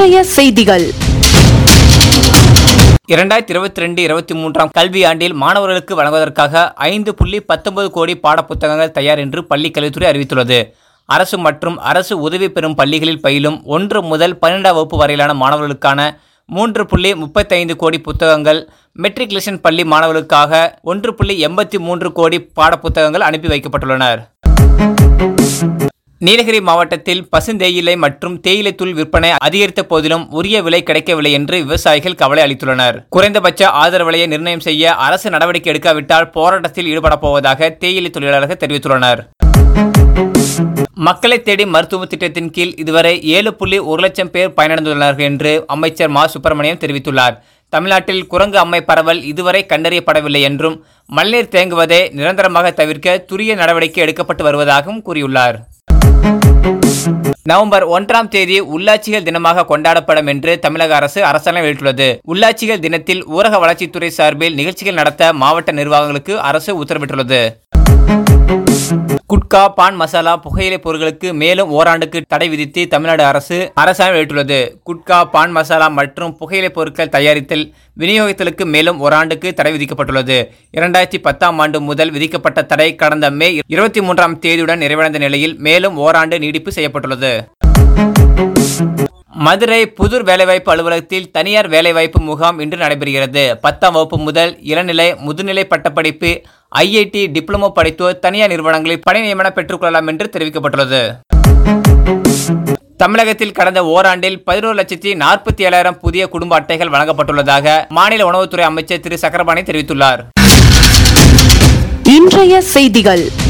இன்றைய செய்திகள் இரண்டாயிரத்தி இருபத்தி ரெண்டு இருபத்தி மூன்றாம் கல்வி ஆண்டில் மாணவர்களுக்கு வழங்குவதற்காக ஐந்து புள்ளி பத்தொன்பது கோடி பாடப்புத்தகங்கள் தயார் என்று பள்ளிக் கல்வித்துறை அறிவித்துள்ளது அரசு மற்றும் அரசு உதவி பெறும் பள்ளிகளில் பயிலும் ஒன்று முதல் பன்னிரெண்டாம் வகுப்பு வரையிலான மாணவர்களுக்கான மூன்று புள்ளி முப்பத்தைந்து கோடி புத்தகங்கள் மெட்ரிகுலேஷன் பள்ளி மாணவர்களுக்காக ஒன்று புள்ளி எண்பத்தி மூன்று கோடி பாடப்புத்தகங்கள் அனுப்பி வைக்கப்பட்டுள்ளனர் நீலகிரி மாவட்டத்தில் பசுந்தேயிலை மற்றும் தேயிலை தூள் விற்பனை அதிகரித்த போதிலும் உரிய விலை கிடைக்கவில்லை என்று விவசாயிகள் கவலை அளித்துள்ளனர் குறைந்தபட்ச ஆதரவு விலையை நிர்ணயம் செய்ய அரசு நடவடிக்கை எடுக்காவிட்டால் போராட்டத்தில் ஈடுபடப் போவதாக தேயிலை தொழிலாளர்கள் தெரிவித்துள்ளனர் மக்களை தேடி மருத்துவ திட்டத்தின் கீழ் இதுவரை ஏழு புள்ளி ஒரு லட்சம் பேர் பயனடைந்துள்ளனர் என்று அமைச்சர் மா சுப்பிரமணியம் தெரிவித்துள்ளார் தமிழ்நாட்டில் குரங்கு அம்மை பரவல் இதுவரை கண்டறியப்படவில்லை என்றும் மழைநீர் தேங்குவதை நிரந்தரமாக தவிர்க்க துரிய நடவடிக்கை எடுக்கப்பட்டு வருவதாகவும் கூறியுள்ளார் நவம்பர் ஒன்றாம் தேதி உள்ளாட்சிகள் தினமாக கொண்டாடப்படும் என்று தமிழக அரசு அரசாணை வெளியிட்டுள்ளது உள்ளாட்சிகள் தினத்தில் ஊரக வளர்ச்சித்துறை சார்பில் நிகழ்ச்சிகள் நடத்த மாவட்ட நிர்வாகங்களுக்கு அரசு உத்தரவிட்டுள்ளது குட்கா பான் மசாலா புகையிலை பொருட்களுக்கு மேலும் ஓராண்டுக்கு தடை விதித்து தமிழ்நாடு அரசு அரசாணை வெளியிட்டுள்ளது குட்கா பான் மசாலா மற்றும் புகையிலை பொருட்கள் தயாரித்தல் விநியோகத்திற்கு மேலும் ஓராண்டுக்கு தடை விதிக்கப்பட்டுள்ளது இரண்டாயிரத்தி பத்தாம் ஆண்டு முதல் விதிக்கப்பட்ட தடை கடந்த மே இருபத்தி மூன்றாம் தேதியுடன் நிறைவடைந்த நிலையில் மேலும் ஓராண்டு நீடிப்பு செய்யப்பட்டுள்ளது மதுரை புதூர் வேலைவாய்ப்பு அலுவலகத்தில் தனியார் வேலைவாய்ப்பு முகாம் இன்று நடைபெறுகிறது பத்தாம் வகுப்பு முதல் இளநிலை முதுநிலை பட்டப்படிப்பு ஐஐடி டிப்ளமோ படித்தோர் தனியார் நிறுவனங்களில் பணி நியமனம் பெற்றுக்கொள்ளலாம் என்று தெரிவிக்கப்பட்டுள்ளது தமிழகத்தில் கடந்த ஓராண்டில் பதினோரு லட்சத்தி நாற்பத்தி ஏழாயிரம் புதிய குடும்ப அட்டைகள் வழங்கப்பட்டுள்ளதாக மாநில உணவுத்துறை அமைச்சர் திரு சக்கரபாணி தெரிவித்துள்ளார் இன்றைய செய்திகள்